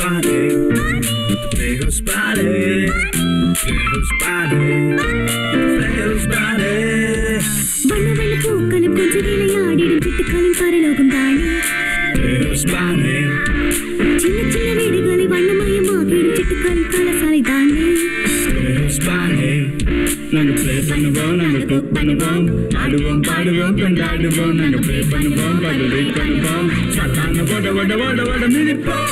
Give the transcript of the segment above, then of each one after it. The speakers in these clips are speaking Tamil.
body. Play whose body. Play whose body. Play whose body. வண்ண வண்ண பூக்களும் கொஞ்சம் விளையாடிடும் சிட்டுக்களின் பரலோகம் தானே Play whose body. சின்ன சின்ன வீடுகளை வண்ணமயமாக்கிடும் சிட்டுக்களின் கலசாலை தானே Play whose body. நாங்க ப்ளே பண்ணுவோம் நாங்க குக் பண்ணுவோம் ஆடுவோம் பாடுவோம் கொண்டாடுவோம் நாங்க ப்ளே பண்ணுவோம் படுவை பண்ணுவோம் சத்தான ஓட ஓட ஓட ஓட மிதிப்போம்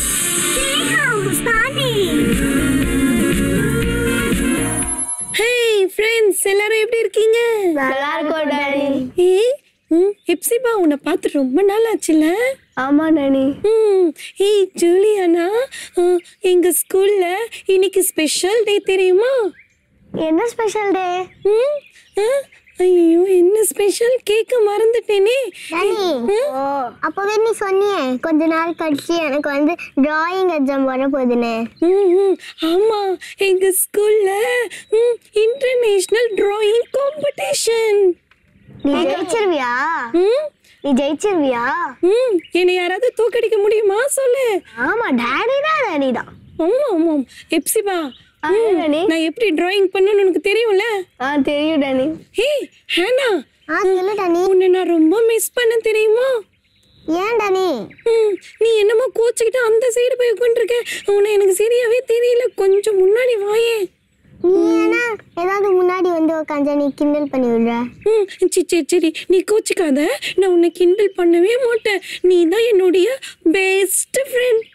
ஹே ஃப்ரெண்ட்ஸ் எல்லாரும் எப்படி இருக்கீங்க நல்லா இருக்கும் டாடி ஏய் ம் ஹெப்சிபா உன்னை பார்த்து ரொம்ப நாள் ஆச்சுல ஆமா டாடி ம் ஏய் ஜூலியானா அஹ், எங்க ஸ்கூல்ல இன்னைக்கு ஸ்பெஷல் டே தெரியுமா என்ன ஸ்பெஷல் டே ம் அஹ், ஐயோ என்ன ஸ்பெஷல் கேட்க மறந்துட்டேனே ஓ அப்பவே நீ சொன்னியே கொஞ்ச நாள் கழிச்சு எனக்கு வந்து டிராயிங் எக்ஸாம் வர போகுதுன்னு ம் ம், ஆமா எங்க ஸ்கூல்ல ம் இன்டர்நேஷனல் டிராயிங் காம்படிஷன் நீ ஜெயிச்சிருவியா ம் நீ ஜெயிச்சிருவியா ம் என்னை யாராவது தோக்கடிக்க முடியுமா சொல்லு ஆமா டாடி தான் டாடி தான் ஆமா ஆமாம் எப்சிபா ஆ, டாடி நான் எப்படி டிராயிங் பண்ணணும்னு உனக்கு தெரியும்ல ஆ தெரியும் டாடி ஹே ஹேனா ஆ சொல்லு டாடி உன்னை நான் ரொம்ப மிஸ் பண்ண தெரியுமா ஏன் டாடி ம் நீ என்னமோ கோச்சுக்கிட்டு அந்த சைடு போய் உட்காந்துருக்க உன்னை எனக்கு சரியாவே தெரியல கொஞ்சம் முன்னாடி வாயே நீ ஏன்னா ஏதாவது முன்னாடி வந்து உட்காந்து நீ கிண்டல் பண்ணி விடுற ம் சரி சரி சரி நீ கோச்சிக்காத நான் உன்னை கிண்டல் பண்ணவே மாட்டேன் நீ தான் என்னுடைய பெஸ்ட் ஃப்ரெண்ட்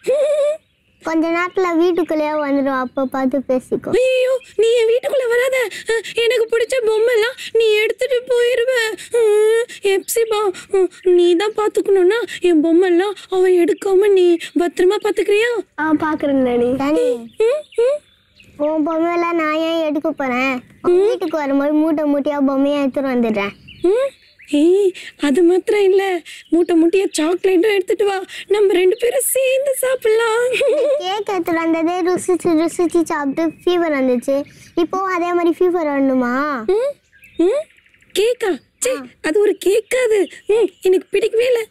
கொஞ்ச நேரத்துல வீட்டுக்குள்ளேயே வந்துடும் அப்போ பார்த்து பேசிக்கோ ஐயோ நீ என் வீட்டுக்குள்ள வராத அஹ், எனக்கு பிடிச்ச பொம்மைலாம் நீ எடுத்துட்டு போயிருவ அஹ், எப்சிபா அஹ், நீ தான் பாத்துக்கணும்னா என் பொம்மைலாம் அவ எடுக்காம நீ பத்திரமா பாத்துக்கிறியா ஆ பாக்குறேன் டாடி டாடி ம், ம். உன் பொம்மையெல்லாம் நான் ஏன் எடுக்க போறேன் உன் வீட்டுக்கு வரும்போது மூட்டை மூட்டையா பொம்மையை எடுத்துட்டு வந்துடுறேன் ம். ஏய் அது மாத்திரம் இல்ல மூட்டை மூட்டையா சாக்லேட்டும் எடுத்துட்டு வா நம்ம ரெண்டு பேரும் சேர்ந்து சாப்பிடலாம் கேக் எடுத்துட்டு வந்ததே ருசிச்சு ருசிச்சு சாப்பிட்டு ஃபீவர் வந்துச்சு இப்போ அதே மாதிரி ஃபீவர் வரணுமா ம், ம். கேக்கா சே அது ஒரு கேக்காது ம், எனக்கு பிடிக்கவே இல்லை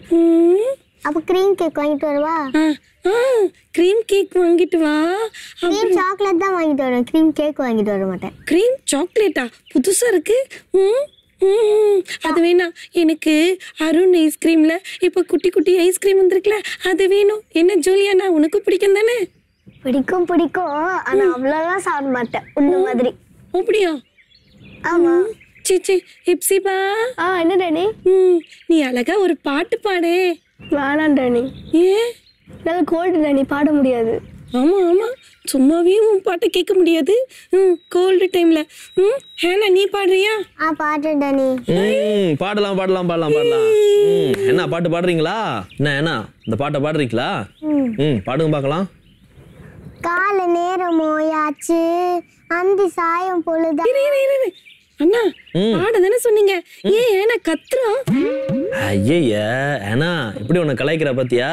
ம். அப்போ க்ரீம் கேக் வாங்கிட்டு வருவா ஆ ஆ க்ரீம் கேக் வாங்கிட்டு வா க்ரீம் சாக்லேட் தான் வாங்கிட்டு வருவேன் க்ரீம் கேக் வாங்கிட்டு வர மாட்டேன் க்ரீம் சாக்லேட்டா புதுசா இருக்கு ம் ம், அது வேணாம் எனக்கு அருண் ஐஸ்கிரீம்ல இப்போ குட்டி குட்டி ஐஸ்கிரீம் வந்திருக்குல அது வேணும் என்ன ஜூலியானா உனக்கு பிடிக்கும் தானே பிடிக்கும் பிடிக்கும் ஆனா அவ்வளோலாம் சாப்பிட மாட்டேன் உன்ன மாதிரி அப்படியா ஆமா சே சே இப்சிபா ஆ என்ன டாடி ம் நீ அழகா ஒரு பாட்டு பாடே வேணாம் டாடி ஏன் நல்ல கோல்டு டாடி பாட முடியாது ஆமா ஆமா சும்மாவே உன் பாட்டை கேட்க முடியாது ம் கோல்டு டைம்ல ம் ஹேனா நீ பாடுறியா ஆ பாட்டு டாடி ம் பாடலாம் பாடலாம் பாடலாம் பாடலாம் ம் என்ன பாட்டு பாடுறீங்களா என்ன என்ன இந்த பாட்டை பாடுறீங்களா ம் பாடுங்க பார்க்கலாம் கால நேரமோயாச்சு அந்தி சாயம் பொழுதா இரு, இரு, இரு, இரு. அண்ணா பாட தானே சொன்னீங்க ஏன் ஏன்னா கத்துறோம் ஐயய்ய ஏன்னா எப்படி உன்னை கலாய்க்கிற பாத்தியா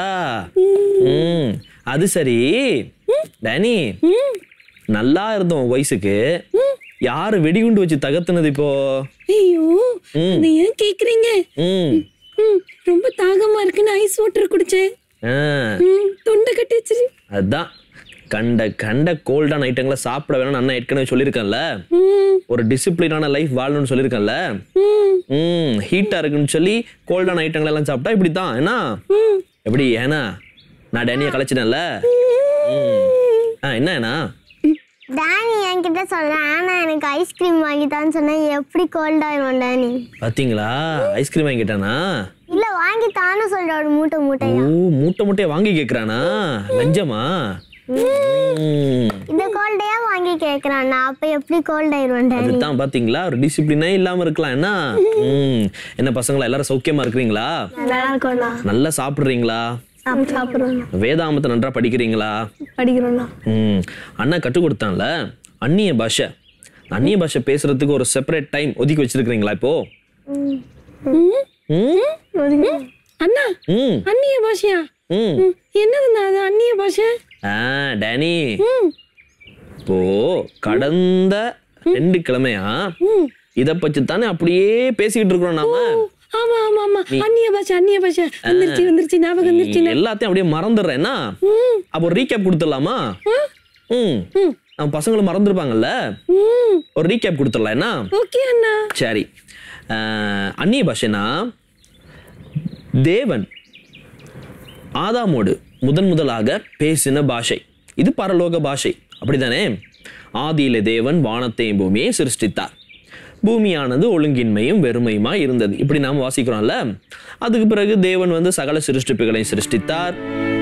ம் அது சரி டேனி நல்லா இருந்தோம் உன் வயசுக்கு யாரு வெடிகுண்டு வச்சு தகர்த்துனது இப்போ ஐயோ அது ஏன் கேக்குறீங்க ம் ம் ரொம்ப தாகமா இருக்குன்னு ஐஸ் வாட்டர் குடிச்சேன் ஆ ம் தொண்டை கட்டிச்சு அதான் கண்ட கண்ட கோல்டான ஐட்டங்களை சாப்பிட வேணும்னு அண்ணன் ஏற்கனவே சொல்லியிருக்கேன்ல ம் ஒரு டிசிப்ளினான லைஃப் வாழணும்னு சொல்லியிருக்கேன்ல ம் ம் ஹீட்டா இருக்குன்னு சொல்லி கோல்டான ஐட்டங்கள் எல்லாம் சாப்பிட்டா இப்படி தான் என்ன ம் எப்படி ஏன்னா நான் டேனியை கலைச்சிட்டேன்ல ம். ஆ என்ன ஏன்னா டானி என்கிட்ட சொல்றேன் ஆனா எனக்கு ஐஸ்கிரீம் வாங்கித்தான்னு சொன்னா எப்படி கோல்ட் ஆயிரும் டானி பாத்தீங்களா ஐஸ்கிரீம் வாங்கிட்டானா இல்ல வாங்கித்தான்னு சொல்ற ஒரு மூட்டை மூட்டை ஓ மூட்டை மூட்டையை வாங்கி கேக்குறானா லஞ்சமா ம். இந்த கோல்டையா வாங்கி கேக்குறான் நான் அப்ப எப்படி கோல்ட் ஆயிரும் டானி அதுதான் பாத்தீங்களா ஒரு டிசிப்ளினே இல்லாம இருக்கலாம் என்ன ம். என்ன பசங்களா எல்லாரும் சௌக்கியமா இருக்கிறீங்களா நல்லா இருக்கும்ண்ணா நல்லா சாப்பிடுறீங்களா சாப்பிடுறோம் வேதாமத்தை நன்றா படிக்கிறீங்களா படிக்கிறோம்ண்ணா ம் அண்ணா கற்றுக் கொடுத்தான்ல அந்நிய பாஷை அந்நிய பாஷை பேசுறதுக்கு ஒரு செப்பரேட் டைம் ஒதுக்கி வச்சிருக்கிறீங்களா இப்போ ம் அண்ணா ம் அந்நிய பாஷையா ம் ம், என்னதுண்ணா அது அந்நிய பாஷை ஆ டேனி ம் இப்போ கடந்த ரெண்டு கிழமையா ம் இத பத்தி தானே அப்படியே பேசிக்கிட்டு இருக்கிறோம் நாம ஆமா ஆமா ஆமா அந்நிய பாஷை அந்நிய பாஷை வந்துருச்சு வந்துருச்சு ஞாபகம் வந்துருச்சு நீ எல்லாத்தையும் அப்படியே மறந்துடுறேன்னா அப்போ ஒரு ரீகேப் கொடுத்துடலாமா ம் நம்ம பசங்களும் மறந்துருப்பாங்கல்ல ம் ஒரு ரீகேப் கொடுத்துடலாம் என்ன ஓகே அண்ணா சரி அஹ், அந்நிய பாஷைனா தேவன் ஆதாமோடு முதன் முதலாக பேசின பாஷை இது பரலோக பாஷை அப்படிதானே ஆதியிலே தேவன் வானத்தையும் பூமியை சிருஷ்டித்தார் பூமியானது ஒழுங்கின்மையும் வெறுமையுமா இருந்தது இப்படி நாம் வாசிக்கிறோம்ல அதுக்கு பிறகு தேவன் வந்து சகல சிருஷ்டிப்புகளையும் சிருஷ்டித்தார்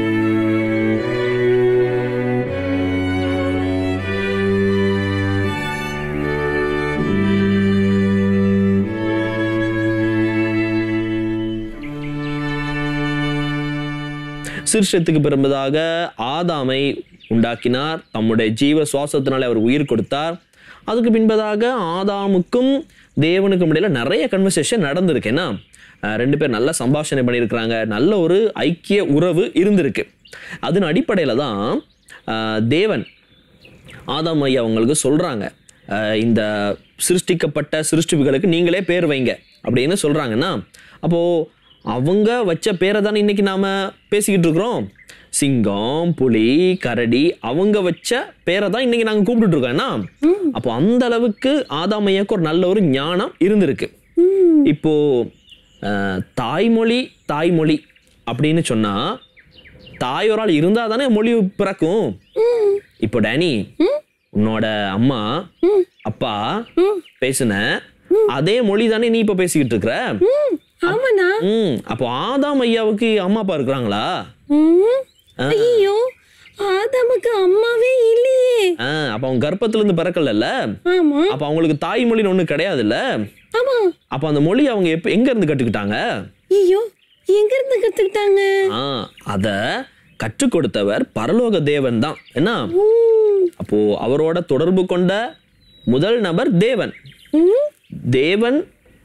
சிருஷ்டத்துக்கு பிறந்ததாக ஆதாமை உண்டாக்கினார் தம்முடைய ஜீவ சுவாசத்தினாலே அவர் உயிர் கொடுத்தார் அதுக்கு பின்பதாக ஆதாமுக்கும் தேவனுக்கும் இடையில நிறைய கன்வர்சேஷன் நடந்திருக்கு ஏன்னா அஹ், ரெண்டு பேர் நல்ல சம்பாஷணை பண்ணியிருக்கிறாங்க நல்ல ஒரு ஐக்கிய உறவு இருந்திருக்கு அதன் அடிப்படையில் தான் அஹ், தேவன் ஆதாம் ஐயா அவங்களுக்கு சொல்றாங்க அஹ் இந்த சிருஷ்டிக்கப்பட்ட சிருஷ்டிப்புகளுக்கு நீங்களே பேர் வைங்க அப்படின்னு சொல்றாங்கன்னா அப்போ அவங்க வச்ச பேரை தானே இன்னைக்கு நாம பேசிக்கிட்டு இருக்கிறோம் சிங்கம் புலி கரடி அவங்க வச்ச பேரை தான் இன்னைக்கு நாங்க கூப்பிட்டுட்டு இருக்கோம் என்ன அப்போ அந்த அளவுக்கு ஆதாம் ஐயாக்கு ஒரு நல்ல ஒரு ஞானம் இருந்திருக்கு இப்போ அஹ், தாய்மொழி தாய்மொழி அப்படின்னு சொன்னா தாயோரால் இருந்தா தானே மொழி பிறக்கும் இப்போ டேனி உன்னோட அம்மா அப்பா பேசுன அதே மொழி தானே நீ இப்ப பேசிக்கிட்டு இருக்கிற ம் ஆமாண்ணா ம் அப்போ ஆதாம் ஐயாவுக்கு அம்மா அப்பா இருக்கிறாங்களா ம் ஐயோ ஆதாமுக்கு அம்மாவே இல்லையே ஆ, அப்ப அவங்க கர்ப்பத்துல இருந்து பிறக்கல ஆமா அப்ப அவங்களுக்கு தாய்மொழின்னு ஒண்ணு கிடையாதுல்ல ஆமா அப்ப அந்த மொழி அவங்க எப்ப எங்க இருந்து கற்றுக்கிட்டாங்க ஐயோ எங்க இருந்து கத்துக்கிட்டாங்க ஆ அத கற்றுக் கொடுத்தவர் பரலோக தேவன் தான் என்ன ம், அப்போ அவரோட தொடர்பு கொண்ட முதல் நபர் தேவன் ம், தேவன்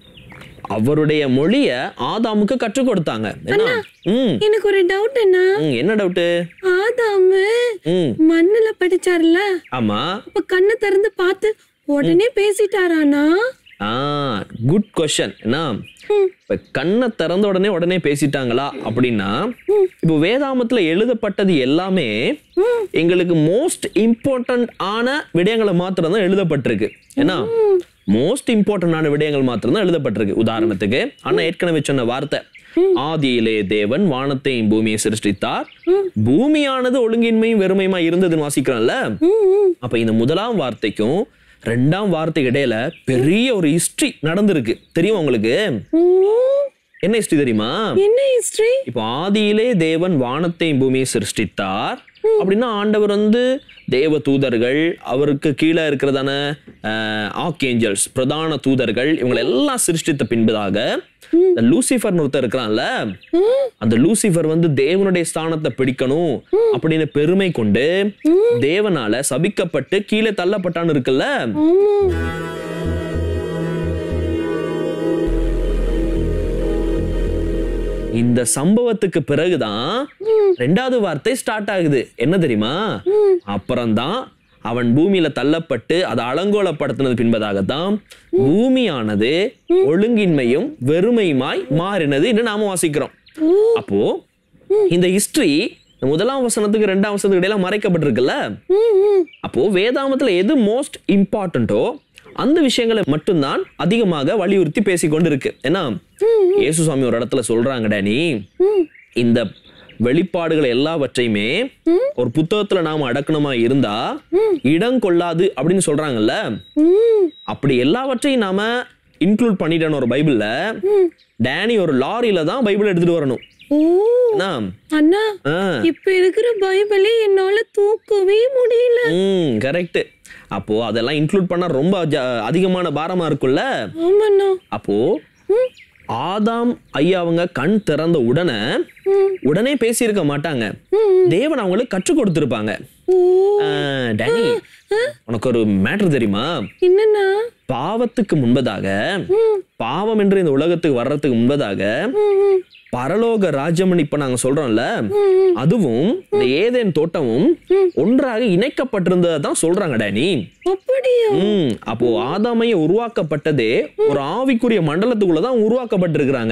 அவருடைய மொழிய ஆதாமுக்கு கற்றுக் கொடுத்தாங்க என்ன ம் எனக்கு ஒரு டவுட் அண்ணா ம், என்ன டவுட்டு ஆதாமு ம் மண்ணுல படிச்சாருல ஆமா அப்ப கண்ணை திறந்து பார்த்து உடனே பேசிட்டாரானா ஆ குட் கொஷன் என்ன இப்ப கண்ணை திறந்த உடனே உடனே பேசிட்டாங்களா அப்படின்னா இப்போ வேதாமத்துல எழுதப்பட்டது எல்லாமே எங்களுக்கு மோஸ்ட் இம்பார்ட்டன்ட் ஆன விடயங்களை மாத்திரம் தான் எழுதப்பட்டிருக்கு என்ன மோஸ்ட் இம்பார்ட்டன்டான விடயங்கள் மாத்திரம் தான் எழுதப்பட்டிருக்கு உதாரணத்துக்கு ஆனா ஏற்கனவே சொன்ன வார்த்தை ஆதியிலே தேவன் வானத்தையும் பூமியை சிருஷ்டித்தார் பூமியானது ஒழுங்கின்மையும் வெறுமையுமா இருந்ததுன்னு வாசிக்கிறோம்ல அப்ப இந்த முதலாம் வார்த்தைக்கும் ரெண்டாம் வார்த்தைக்கு இடையில பெரிய ஒரு ஹிஸ்டரி நடந்திருக்கு தெரியுமா உங்களுக்கு ம், என்ன ஹிஸ்டரி தெரியுமா என்ன ஹிஸ்டரி இப்போ ஆதியிலே தேவன் வானத்தையும் பூமியை சிருஷ்டித்தார் அப்படின்னா ஆண்டவர் வந்து தேவ தூதர்கள் அவருக்கு கீழே இருக்கிறதான ஆர்கேஞ்சல்ஸ் பிரதான தூதர்கள் இவங்களை எல்லாம் சிருஷ்டித்த பின்பதாக இந்த லூசிஃபர்னு ஒருத்தர் இருக்கிறான்ல அந்த லூசிஃபர் வந்து தேவனுடைய ஸ்தானத்தை பிடிக்கணும் அப்படின்னு பெருமை கொண்டு தேவனால சபிக்கப்பட்டு கீழே தள்ளப்பட்டான்னு இருக்குல்ல இந்த சம்பவத்துக்கு பிறகுதான் ரெண்டாவது வார்த்தை ஸ்டார்ட் ஆகுது என்ன தெரியுமா அப்புறம்தான் அவன் பூமியில தள்ளப்பட்டு அதை அலங்கோலப்படுத்தினது பின்பதாகத்தான் பூமியானது ஒழுங்கின்மையும் வெறுமையுமாய் மாறினது என்று நாம வாசிக்கிறோம் அப்போ இந்த ஹிஸ்டரி முதலாம் வசனத்துக்கு ரெண்டாம் வசனத்துக்கு இடையில மறைக்கப்பட்டிருக்குல்ல அப்போ வேதாமத்துல எது மோஸ்ட் இம்பார்ட்டன்ட்டோ அந்த விஷயங்களை மட்டும்தான் அதிகமாக வலியுறுத்தி பேசிக்கொண்டு இருக்கு ஏன்னா இயேசு சுவாமி ஒரு இடத்துல சொல்றாங்க டேனி இந்த வெளிப்பாடுகள் எல்லாவற்றையுமே ஒரு புத்தகத்துல நாம அடக்கணுமா இருந்தா இடம் கொள்ளாது அப்படின்னு சொல்றாங்கல்ல அப்படி எல்லாவற்றையும் நாம இன்க்ளூட் பண்ணிட்டோம் ஒரு பைபிள்ல டேனி ஒரு லாரியில தான் பைபிள் எடுத்துட்டு வரணும் ஓ என்ன அண்ணா ஆ இப்ப இருக்கிற பைபிளே என்னால தூக்கவே முடியல ம் கரெக்ட் அப்போ அதெல்லாம் இன்க்ளூட் பண்ணா ரொம்ப ஜா- அதிகமான பாரமா இருக்கும்ல ஆமாண்ணா அப்போ ஆதாம் ஐயா அவங்க கண் திறந்த உடனே உடனே பேசியிருக்க மாட்டாங்க தேவன் அவங்களுக்கு கற்றுக் கொடுத்திருப்பாங்க ஓ ஆஹ், டேனி உனக்கு ஒரு மேட்டர் தெரியுமா என்னன்னா பாவத்துக்கு முன்பதாக பாவம் என்று இந்த உலகத்துக்கு வர்றதுக்கு முன்பதாக பரலோக ராஜ்யம்னு இப்ப நாங்க சொல்றோம்ல அதுவும் இந்த ஏதேன் தோட்டமும் ஒன்றாக இணைக்கப்பட்டிருந்ததை தான் சொல்றாங்க டேனி அப்படியா ம் அப்போ ஆதாமைய உருவாக்கப்பட்டதே ஒரு ஆவிக்குரிய மண்டலத்துக்குள்ள தான் உருவாக்கப்பட்டிருக்கிறாங்க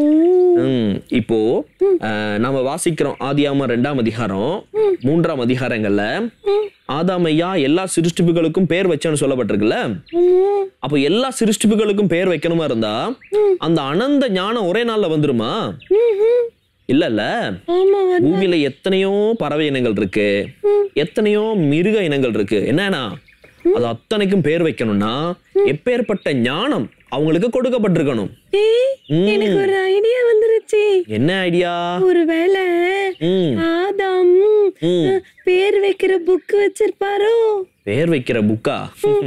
ம் இப்போ அஹ், நம்ம வாசிக்கிறோம் ஆதியாம ரெண்டாம் அதிகாரம் மூன்றாம் அதிகாரங்கள்ல ஆதாமையா எல்லா சிருஷ்டிப்புகளுக்கும் பேர் வச்சேன்னு சொல்லப்பட்டிருக்குல்ல அப்போ எல்லா சிருஷ்டிப்புகளுக்கும் பேர் வைக்கணுமா இருந்தா அந்த அனந்த ஞானம் ஒரே நாள்ல வந்துருமா இல்லல்ல ஆமா வ- பூமியில எத்தனையோ பறவை இனங்கள் இருக்கு எத்தனையோ மிருக இனங்கள் இருக்கு என்னன்னா அது அத்தனைக்கும் பேர் வைக்கணும்னா எப்பேற்பட்ட ஞானம் அவங்களுக்கு கொடுக்கப்பட்டிருக்கணும் ஏய், ம். எனக்கு ஒரு ஐடியா வந்துருச்சு என்ன ஐடியா ஒருவேளை ம் ஆதாம் ம். பேர் வைக்கிற புக் வச்சிருப்பாரோ பேர் வைக்கிற புக்கா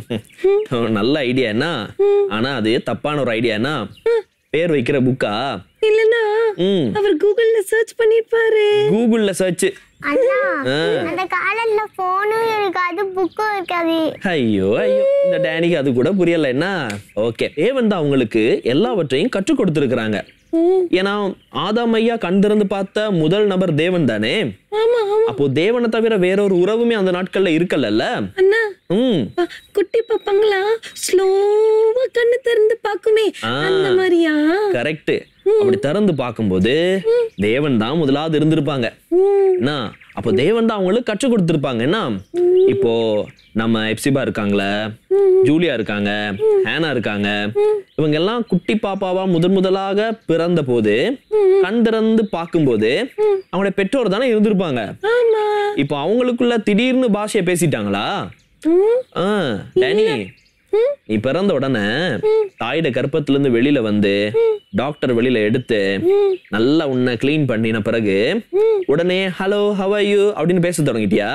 நல்ல ஐடியா என்ன ஆனா அது தப்பான ஒரு ஐடியா என்ன பேர் வைக்கிற புக்கா இல்லனா ம் அவர் கூகுள்ல சர்ச் பண்ணிருப்பாரு கூகுள்ல சர்ச் அண்ணா அந்த காலத்துல போனும் இருக்காது புக்கும் இருக்காது ஐயோ ஐயோ இந்த டேனிக்கு அது கூட புரியல என்ன ஓகே ஏவன் தான் அவங்களுக்கு எல்லாவற்றையும் கற்றுக் கொடுத்திருக்கிறாங்க ம், ஏன்னா ஆதாம் ஐயா கண் திறந்து பார்த்த முதல் நபர் தேவன் தானே ஆமா ஆமா அப்போ தேவனை தவிர வேற ஒரு உறவுமே அந்த நாட்கள்ல இருக்கலல்ல அண்ணா ம் ப- குட்டி பாப்பாங்களா ஸ்லோவா கண்ணு திறந்து பாக்குமே ஆ. அந்த மாதிரியா கரெக்ட் அப்படி திறந்து பார்க்கும்போது தேவன் தான் முதலாவது இருந்திருப்பாங்க ம், என்ன அப்போ தேவன் தான் அவங்களுக்கு கற்றுக் கொடுத்திருப்பாங்க என்ன இப்போ நம்ம எப்சிபா இருக்காங்களே ஜூலியா இருக்காங்க ஹேனா இருக்காங்க இவங்க எல்லாம் குட்டி பாப்பாவா முதன் முதலாக பிறந்த போது கண் திறந்து பார்க்கும்போது அவங்களுடைய பெற்றோர் தானே இருந்திருப்பாங்க ஆமா இப்போ அவங்களுக்குள்ள திடீர்னு பாஷையை பேசிட்டாங்களா ம், ஆ டேனி நீ பிறந்த உடனே தாயோட கர்ப்பத்துல இருந்து வெளியில வந்து டாக்டர் வெளியில எடுத்து நல்லா உன்னை க்ளீன் பண்ணின பிறகு உடனே ஹலோ ஹவ் ஆர் யூ அப்படின்னு பேச தொடங்கிட்டியா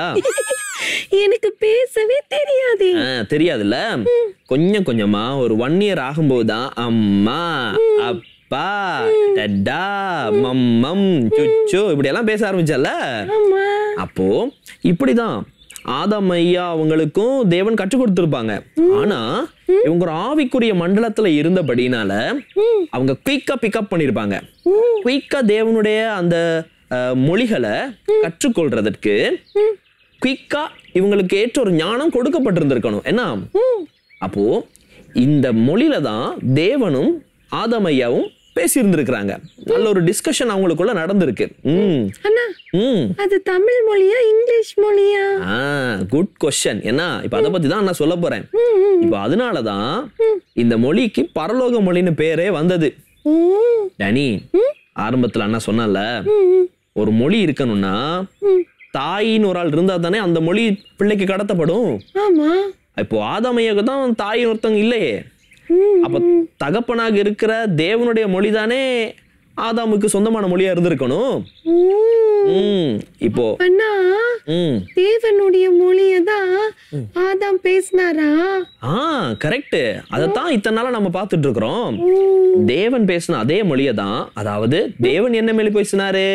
எனக்கு பேசவே தெரியாது ஆ, தெரியாதுல்ல கொஞ்சம் கொஞ்சமா ஒரு ஒன் இயர் ஆகும்போது தான் அம்மா அப்பா டட்டா மம்மம் சுச்சு இப்படி எல்லாம் பேச ஆரம்பிச்சல ஆமா அப்போ இப்படிதான் ஆதாம் ஐயா அவங்களுக்கும் தேவன் கற்றுக் கொடுத்திருப்பாங்க ஆனா இவங்க ஒரு ஆவிக்குரிய மண்டலத்துல இருந்தபடினால அவங்க குயிக்கா பிக்கப் பண்ணிருப்பாங்க குயிக்கா தேவனுடைய அந்த அஹ், மொழிகளை கற்றுக்கொள்றதற்கு குயிக்கா இவங்களுக்கு ஏற்ற ஒரு ஞானம் கொடுக்கப்பட்டிருந்திருக்கணும் என்ன அப்போ இந்த மொழியில தான் தேவனும் ஆதாம் ஐயாவும் பேசியிருந்திருக்கிறாங்க நல்ல ஒரு டிஸ்கஷன் அவங்களுக்குள்ள நடந்திருக்கு ம் அண்ணா ம் அது தமிழ் மொழியா இங்கிலீஷ் மொழியா ஆ குட் கொஸ்டின் என்ன இப்ப அதை பத்தி தான் நான் சொல்ல போறேன் இப்ப அதனாலதான் இந்த மொழிக்கு பரலோக மொழின்னு பேரே வந்தது ஓ டனி ஆரம்பத்துல அண்ணா சொன்னல ஒரு மொழி இருக்கணும்னா தாயின்னு ஒரு ஆள் இருந்தா தானே அந்த மொழி பிள்ளைக்கு கடத்தப்படும் ஆமா இப்போ ஆதாமையாக தான் தாய் ஒருத்தவங்க இல்லையே அப்ப தகப்பனாக இருக்கிற தேவனுடைய மொழி தானே ஆதாமுக்கு சொந்தமான மொழியா இருந்திருக்கணும் ஓ ம் இப்போ அண்ணா ம் தேவனுடைய மொழியை தான் ஆதாம் பேசினாரா ஆ கரெக்ட் அதைத்தான் இத்தனை நாளா நம்ம பார்த்துட்டு இருக்கிறோம் தேவன் பேசின அதே மொழியை தான் அதாவது தேவன் என்ன மொழி பேசினாரு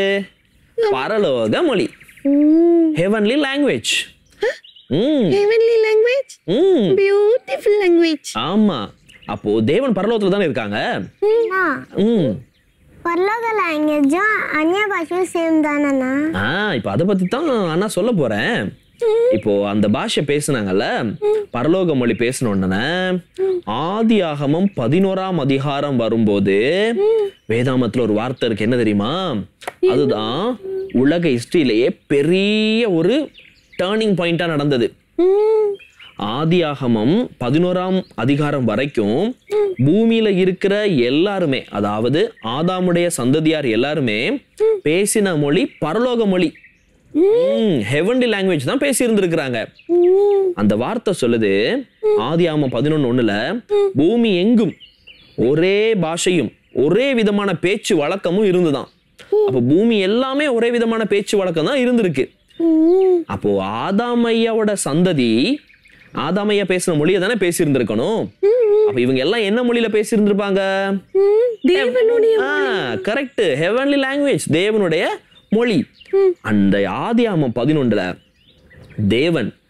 பரலோக மொழி heavenly language hmm heavenly language hmm beautiful language ஆமா அப்போ தேவன் பரலோகத்துல தானே இருக்காங்க அண்ணா ம் பரலோக லாங்குவேஜும் அந்நிய பாஷையும் சேம் தானண்ணா ஆ இப்போ அதை பத்தி தான் அண்ணா சொல்ல போறேன் இப்போ அந்த பாஷை பேசுனாங்கல்ல பரலோக மொழி பேசின உடனே ஆதி ஆகமம் பதினோராம் அதிகாரம் வரும்போது வேதாமத்துல ஒரு வார்த்தை இருக்கு என்ன தெரியுமா அதுதான் உலக ஹிஸ்டரியிலேயே பெரிய ஒரு டேர்னிங் பாயிண்டா நடந்தது ஆதியாகமம் பதினோராம் அதிகாரம் வரைக்கும் பூமியில இருக்கிற எல்லாருமே அதாவது ஆதாமுடைய சந்ததியார் எல்லாருமே பேசின மொழி பரலோக மொழி ஹெவன்லி லாங்குவேஜ் தான் பேசி இருந்திருக்கிறாங்க அந்த வார்த்தை சொல்லுது ஆதியாகமம் பதினொன்னு ஒண்ணுல பூமி எங்கும் ஒரே பாஷையும் ஒரே விதமான பேச்சு வழக்கமும் இருந்துதான் அப்ப பூமி எல்லாமே ஒரே விதமான பேச்சு வழக்கம் தான் இருந்திருக்கு அப்போ ஆதாம் ஐயாவோட சந்ததி ஆதாம் ஐயா பேசின மொழியை தானே பேசியிருந்திருக்கணும் அப்ப இவங்க எல்லாம் என்ன மொழியில பேசியிருந்திருப்பாங்க தேவனுடைய கரெக்ட் ஹெவன்லி லாங்குவேஜ் தேவனுடைய மொழி அந்த ஆதியாமம் பதினொன்றுல தேவன்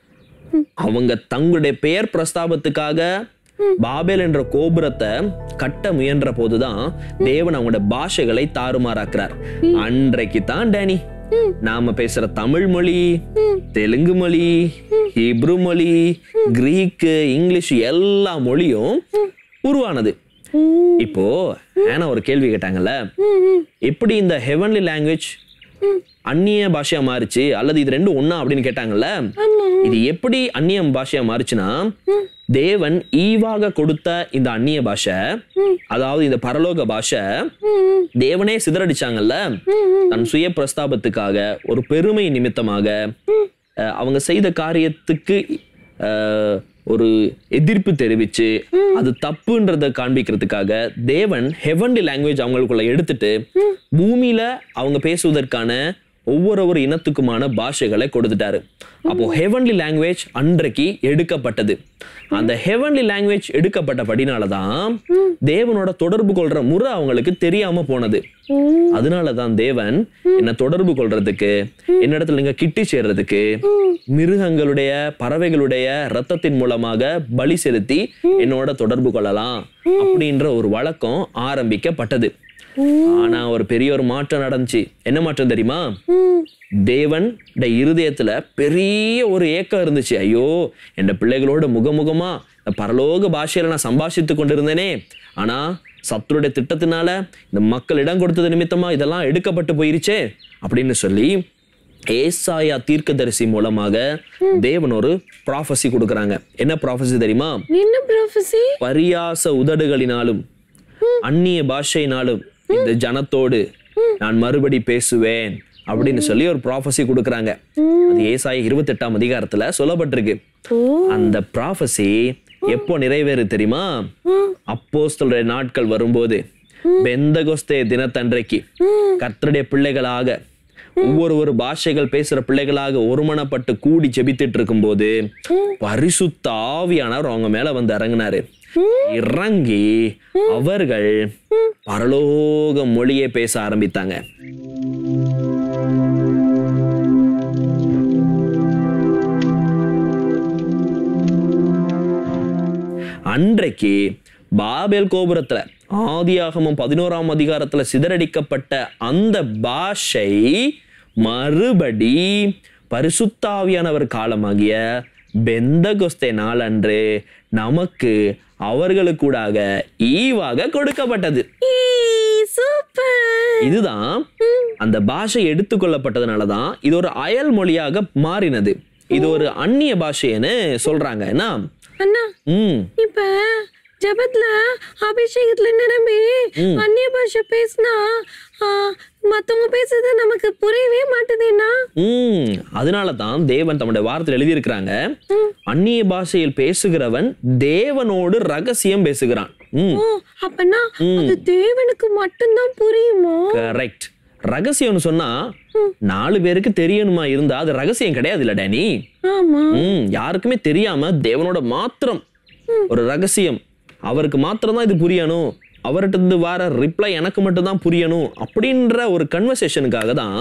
அவங்க தங்களுடைய பெயர் பிரஸ்தாபத்துக்காக பாபேல் என்ற கோபுரத்தை கட்ட முயன்ற போதுதான் தேவன் அவங்களோட பாஷைகளை தாறுமாறாக்குறார் அன்றைக்கு தான் டேனி நாம பேசுற தமிழ் மொழி தெலுங்கு மொழி ஹீப்ரு மொழி கிரீக்கு இங்கிலீஷ் எல்லா மொழியும் உருவானது இப்போ ஏன்னா ஒரு கேள்வி கேட்டாங்கல்ல எப்படி இந்த ஹெவன்லி லாங்குவேஜ் அந்நிய பாஷையா மாறுச்சு அல்லது இது ரெண்டும் ஒண்ணா அப்படின்னு கேட்டாங்கல்ல இது எப்படி அந்நிய பாஷையா மாறுச்சுன்னா தேவன் ஈவாக கொடுத்த இந்த அந்நிய பாஷை அதாவது இந்த பரலோக பாஷை தேவனே சிதறடிச்சாங்கல்ல தன் சுய பிரஸ்தாபத்துக்காக ஒரு பெருமை நிமித்தமாக அஹ், அவங்க செய்த காரியத்துக்கு அஹ், ஒரு எதிர்ப்பு தெரிவிச்சு அது தப்புன்றத காண்பிக்கிறதுக்காக தேவன் ஹெவன்லி லாங்குவேஜ் அவங்களுக்குள்ள எடுத்துட்டு பூமியில அவங்க பேசுவதற்கான ஒவ்வொரு ஒரு இனத்துக்குமான பாஷைகளை கொடுத்துட்டாரு அப்போ ஹெவன்லி லாங்குவேஜ் அன்றைக்கு எடுக்கப்பட்டது அந்த ஹெவன்லி லாங்குவேஜ் எடுக்கப்பட்டபடினால தான் தேவனோட தொடர்பு கொள்ற முறை அவங்களுக்கு தெரியாம போனது அதனால தான் தேவன் என்ன தொடர்பு கொள்றதுக்கு என்னிடத்துல நீங்க கிட்டி சேர்றதுக்கு மிருகங்களுடைய பறவைகளுடைய ரத்தத்தின் மூலமாக பலி செலுத்தி என்னோட தொடர்பு கொள்ளலாம் அப்படின்ற ஒரு வழக்கம் ஆரம்பிக்கப்பட்டது ஆனா ஒரு பெரிய ஒரு மாற்றம் நடந்துச்சு என்ன மாற்றம் தெரியுமா தேவன் இருதயத்துல பெரிய ஒரு ஏக்கம் இருந்துச்சு ஐயோ என் பிள்ளைகளோட முகமுகமா இந்த பரலோக பாஷையில நான் சம்பாஷித்து கொண்டிருந்தேனே ஆனா சத்துருடைய திட்டத்தினால இந்த மக்கள் இடம் கொடுத்தது நிமித்தமா இதெல்லாம் எடுக்கப்பட்டு போயிருச்சே அப்படின்னு சொல்லி ஏசாயா தீர்க்கதரிசி மூலமாக தேவன் ஒரு ப்ராஃபஸி கொடுக்கறாங்க என்ன ப்ராஃபஸி தெரியுமா என்ன ப்ராஃபஸி பரியாச உதடுகளினாலும் அந்நிய பாஷையினாலும் இந்த ஜனத்தோடு நான் மறுபடி பேசுவேன் அப்படின்னு சொல்லி ஒரு ப்ராஃபஸி கொடுக்கறாங்க அது ஏசாய இருபத்தெட்டாம் அதிகாரத்துல சொல்லப்பட்டிருக்கு அந்த ப்ராஃபஸி எப்போ நிறைவேறு தெரியுமா அப்போஸ்தலருடைய நாட்கள் வரும்போது பெந்தகொஸ்தே தினத்தன்றைக்கு கர்த்தருடைய பிள்ளைகளாக ஒவ்வொரு ஒரு பாஷைகள் பேசுற பிள்ளைகளாக ஒருமனப்பட்டு கூடி ஜெபித்துட்டு இருக்கும்போது பரிசுத்த ஆவியானவர் அவங்க மேல வந்து இறங்குனாரு இறங்கி அவர்கள் பரலோக மொழியை பேச ஆரம்பித்தாங்க அன்றைக்கு பாபேல் கோபுரத்துல ஆதியாகமம் பதினோராம் அதிகாரத்துல சிதறடிக்கப்பட்ட அந்த பாஷை மறுபடி பரிசுத்தாவியானவர் காலமாகிய பெந்தகொஸ்தே நாளன்று நமக்கு அவர்களுக்கூடாக ஈவாக கொடுக்கப்பட்டது சூப்பர் இதுதான் அந்த பாஷை எடுத்துக்கொள்ளப்பட்டதுனால தான் இது ஒரு அயல் மொழியாக மாறினது இது ஒரு அந்நிய பாஷைன்னு சொல்றாங்க என்ன அண்ணா ம் இப்ப ஜபத்துல அபிஷேகத்துல நிரம்பி அந்நிய பாஷை பேசினா மத்தவங்க பேசுறது நமக்கு புரியவே மாட்டுதுன்னா ம் அதனால தான் தேவன் தம்முடைய வார்த்தையில் எழுதியிருக்கிறாங்க அந்நிய பாஷையில் பேசுகிறவன் தேவனோடு ரகசியம் பேசுகிறான் ம் ஓ அப்பனா அது தேவனுக்கு மட்டும்தான் புரியுமா கரெக்ட் ரகசியம்னு சொன்னா நாலு பேருக்கு தெரியணுமா இருந்தா அது ரகசியம் கிடையாது இல்ல டேனி ஆமா ம் யாருக்குமே தெரியாம தேவனோட மாத்திரம் ஒரு ரகசியம் அவருக்கு மாத்திரம் தான் இது புரியணும் அவர்கிட்ட இருந்து வர ரிப்ளை எனக்கு மட்டும் தான் புரியணும் அப்படின்ற ஒரு கன்வர்சேஷனுக்காக தான்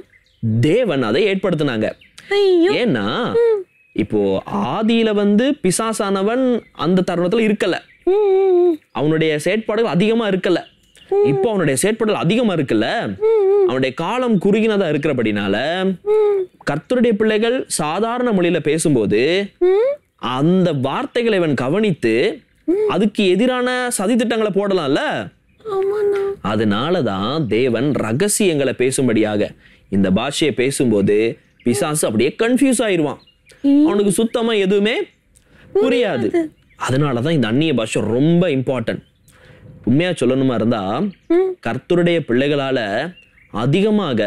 தேவன் அதை ஏற்படுத்தினாங்க ஐயோ ஏன்னா இப்போ ஆதியில வந்து பிசாசானவன் அந்த தருணத்துல இருக்கல ம், ம், அவனுடைய செயற்பாடுகள் அதிகமா இருக்கல இப்போ அவனுடைய செயற்பாடுகள் அதிகமா இருக்குல்ல அவனுடைய காலம் குறுகினதா இருக்கிறபடினால கர்த்தருடைய பிள்ளைகள் சாதாரண மொழியில பேசும்போது அந்த வார்த்தைகளை இவன் கவனித்து அதுக்கு எதிரான சதித்திட்டங்களை போடலாம்ல ஆமாண்ணா அதனாலதான் தேவன் ரகசியங்களை பேசும்படியாக இந்த பாஷையை பேசும்போது பிசாசு அப்படியே கன்ஃபியூஸ் ஆயிருவான் அவனுக்கு சுத்தமா எதுவுமே புரியாது அதனாலதான் இந்த அந்நிய பாஷை ரொம்ப இம்பார்ட்டன்ட் உண்மையா சொல்லணுமா இருந்தா கர்த்தருடைய பிள்ளைகளால அதிகமாக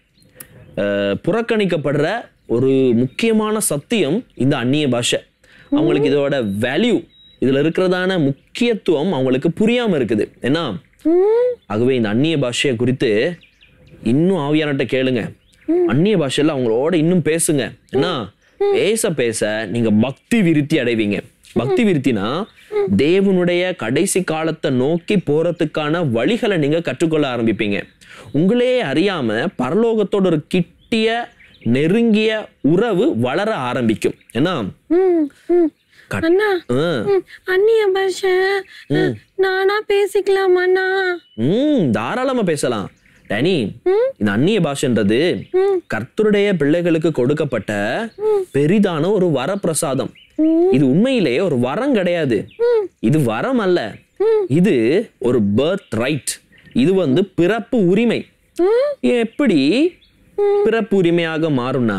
அஹ், புறக்கணிக்கப்படுற ஒரு முக்கியமான சத்தியம் இந்த அந்நிய பாஷை அவங்களுக்கு இதோட வேல்யூ இதுல இருக்கிறதான முக்கியத்துவம் அவங்களுக்கு புரியாம இருக்குது என்ன ஆகவே இந்த அந்நிய பாஷையை குறித்து இன்னும் ஆவியானட்ட கேளுங்க அந்நிய பாஷையில அவங்களோட இன்னும் பேசுங்க என்ன பேச பேச நீங்க பக்தி விருத்தி அடைவீங்க பக்தி விருத்தினா தேவனுடைய கடைசி காலத்தை நோக்கி போறதுக்கான வழிகளை நீங்க கற்றுக்கொள்ள ஆரம்பிப்பீங்க உங்களே அறியாம பரலோகத்தோட ஒரு கிட்டிய நெருங்கிய உறவு வளர ஆரம்பிக்கும் என்ன ம், ம். கட்- அண்ணா ஆ. ம், அந்நிய பாஷை ம், நானா பேசிக்கலாமாண்ணா ம் தாராளமா பேசலாம் டேனி இந்த அந்நிய பாஷன்றது கர்த்தருடைய பிள்ளைகளுக்கு கொடுக்கப்பட்ட பெரிதான ஒரு வரப்பிரசாதம் இது உண்மையிலேயே ஒரு வரம் கிடையாது இது வரம் அல்ல இது ஒரு பர்த் ரைட் இது வந்து பிறப்பு உரிமை எப்படி பிறப்பு உரிமையாக மாறும்னா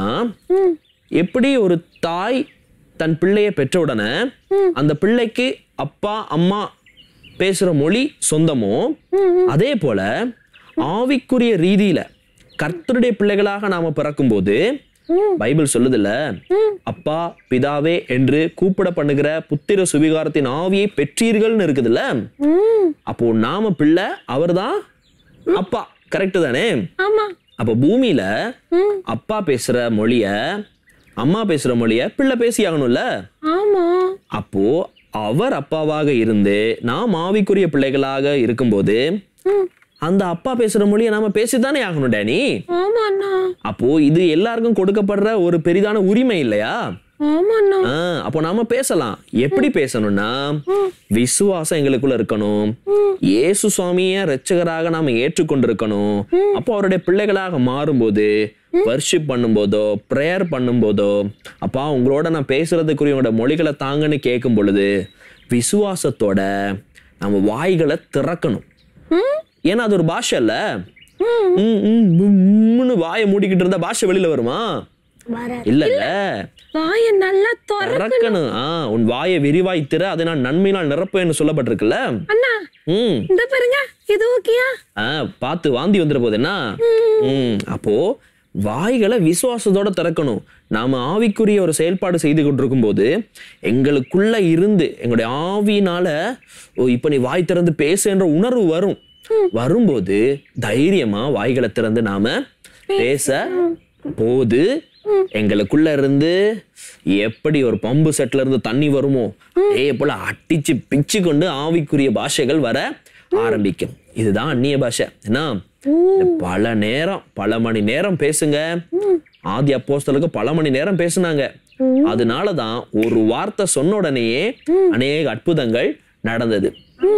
எப்படி ஒரு தாய் தன் பிள்ளையை பெற்ற உடனே அந்த பிள்ளைக்கு அப்பா அம்மா பேசுற மொழி சொந்தமோ அதே போல ஆவிக்குரிய ரீதியில கர்த்தருடைய பிள்ளைகளாக நாம பிறக்கும்போது பைபிள் சொல்லுதுல்ல அப்பா பிதாவே என்று கூப்பிட பண்ணுகிற புத்திர சுவிகாரத்தின் ஆவியை பெற்றீர்கள்னு இருக்குதுல்ல அப்போ நாம பிள்ளை அவர்தான் அப்பா கரெக்ட் தானே ஆமா அப்போ பூமியில அப்பா பேசுற மொழிய அம்மா பேசுற மொழிய பிள்ளை பேசி ஆகணும்ல ஆமா அப்போ அவர் அப்பாவாக இருந்து நாம் ஆவிக்குரிய பிள்ளைகளாக இருக்கும்போது அந்த அப்பா பேசுற மொழியை நாம பேசித்தானே ஆகணும் டேனி ஆமா அண்ணா அப்போ இது எல்லாருக்கும் கொடுக்கப்படுற ஒரு பெரிதான உரிமை இல்லையா ஆமா அண்ணா ஆ, அப்போ நாம பேசலாம் எப்படி பேசணும்னா விசுவாசம் எங்களுக்குள்ள இருக்கணும் இயேசு சுவாமிய ரட்சகராக நாம ஏற்றுக்கொண்டிருக்கணும் அப்போ அவருடைய பிள்ளைகளாக மாறும்போது வர்ஷிப் பண்ணும்போதோ ப்ரேயர் பண்ணும்போதோ அப்பா உங்களோட நான் பேசுறதுக்குரிய உங்களோட மொழிகளை தாங்கன்னு கேட்கும் பொழுது விசுவாசத்தோட நம்ம வாய்களை திறக்கணும் ஏன்னா அது ஒரு பாஷை இல்ல ம், ம், உம்முன்னு வாயை மூடிக்கிட்டு இருந்தா பாஷை வெளியில வருமா இல்லல்ல வாய நல்லா தொற திறக்கணும் ஆ உன் வாயை விரிவாய் திற அதை நான் நன்மையினால் நிரப்பேன்னு சொல்லப்பட்டிருக்குல்ல அண்ணா ம் இந்த பாருங்க இது ஓகேயா ஆ பார்த்து வாந்தி வந்துட போகுது என்ன ம் அப்போ வாய்களை விசுவாசத்தோட திறக்கணும் நாம ஆவிக்குரிய ஒரு செயல்பாடு செய்து கொண்டிருக்கும் போது எங்களுக்குள்ள இருந்து எங்களுடைய ஆவியினால ஓ இப்ப நீ வாய் திறந்து பேசுன்ற உணர்வு வரும் வரும்போது தைரியமா வாய்களை திறந்து நாம பேச போது எங்களுக்குள்ள இருந்து எப்படி ஒரு பம்பு செட்ல இருந்து தண்ணி வருமோ அதே போல அட்டிச்சு பிச்சு கொண்டு ஆவிக்குரிய பாஷைகள் வர ஆரம்பிக்கும் இதுதான் அந்நிய பாஷை என்ன இந்த பல நேரம் பல மணி நேரம் பேசுங்க ஆதி அப்போஸ்தலுக்கு பல மணி நேரம் பேசுனாங்க அதனாலதான் ஒரு வார்த்தை சொன்ன உடனேயே அநேக அற்புதங்கள் நடந்தது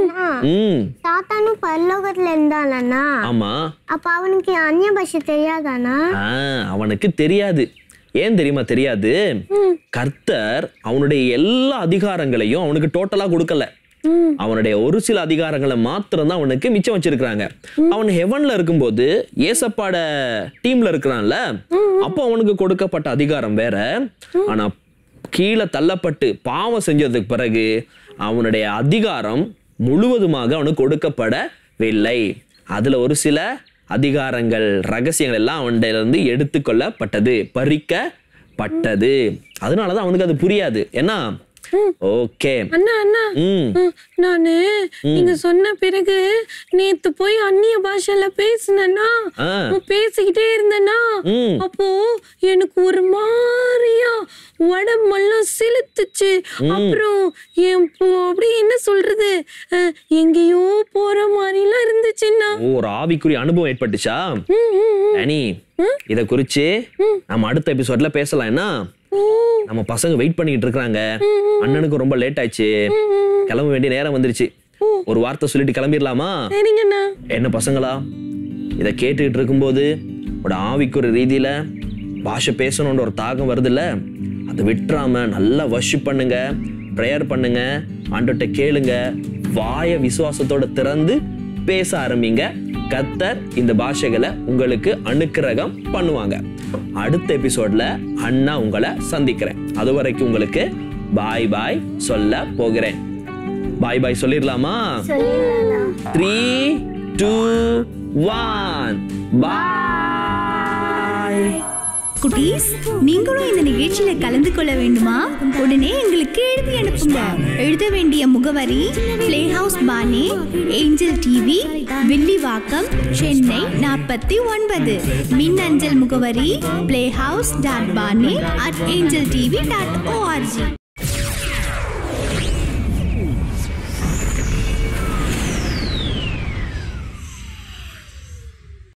ம் தாத்தானும் பரலோகத்துல இருந்தானா ஆமா அப்ப அவனுக்கு அந்நிய பாஷை தெரியாதானா ஆ, அவனுக்கு தெரியாது ஏன் தெரியுமா தெரியாது கர்த்தர் அவனுடைய எல்லா அதிகாரங்களையும் அவனுக்கு டோட்டலா கொடுக்கல அவனுடைய ஒரு சில அதிகாரங்களை மாத்திரம் தான் அவனுக்கு மிச்சம் வச்சிருக்கிறாங்க அவன் ஹெவன்ல இருக்கும்போது ஏசப்பாட டீம்ல இருக்கிறான்ல அப்போ அவனுக்கு கொடுக்கப்பட்ட அதிகாரம் வேற ஆனா கீழே தள்ளப்பட்டு பாவம் செஞ்சதுக்கு பிறகு அவனுடைய அதிகாரம் முழுவதுமாக அவனுக்கு கொடுக்கப்படவில்லை அதுல ஒரு சில அதிகாரங்கள் ரகசியங்கள் எல்லாம் அவன்கிட்ட இருந்து எடுத்துக்கொள்ளப்பட்டது பறிக்கப்பட்டது அதனாலதான் அவனுக்கு அது புரியாது என்ன ஓகே அண்ணா அண்ணா ம் ம், நானு நீங்க சொன்ன பிறகு நேத்து போய் அந்நிய பாஷையில பேசினேன்னா ஆ. பேசிக்கிட்டே இருந்தேனா ம். அப்போ எனக்கு ஒரு மாதிரியா உடம்பெல்லாம் சிலுத்துச்சு அப்புறம் என் பு- அப்படி என்ன சொல்றது அஹ், எங்கேயோ போற மாதிரிலாம் இருந்துச்சுன்னா ஓ, ஒரு ஆவிக்குரிய அனுபவம் ஏற்பட்டுச்சா அனி இத குறிச்சு நம்ம அடுத்த எபிசோட்ல பேசலாம் என்ன நம்ம பசங்க வெயிட் பண்ணிட்டு இருக்காங்க அண்ணனுக்கு ரொம்ப லேட் ஆயிடுச்சு கிளம்ப வேண்டிய நேரம் வந்துருச்சு ஒரு வார்த்தை சொல்லிட்டு கிளம்பிடலாமா சரிங்கண்ணா என்ன பசங்களா இதை கேட்டுக்கிட்டு இருக்கும்போது ஒரு ஆவிக்குரிய ரீதியில பாஷை பேசணுன்ற ஒரு தாகம் வருதுல்ல அதை விட்டுறாம நல்லா வர்ஷிப் பண்ணுங்க ப்ரேயர் பண்ணுங்க ஆண்டோட்ட கேளுங்க வாய விசுவாசத்தோட திறந்து பேச ஆரம்பிங்க கத்தர் இந்த பாஷைகளை உங்களுக்கு அனுக்கிரகம் பண்ணுவாங்க அடுத்த எபிசோட்ல அண்ணா உங்களை சந்திக்கிறேன் அது வரைக்கும் உங்களுக்கு பாய் பாய் சொல்ல போகிறேன் பாய் பாய் சொல்லிடலாமா த்ரீ டூ ஒன் பாய் குட்டீஸ் நீங்களும் இந்த நிகழ்ச்சியில கலந்து கொள்ள வேண்டுமா உடனே எங்களுக்கு எழுதி அனுப்புங்க எழுத வேண்டிய முகவரி Play House Bane Angel TV Villivakkam Chennai நாற்பத்தி ஒன்பது மின்னஞ்சல் முகவரி Play House dot Bane at Angel TV dot O R G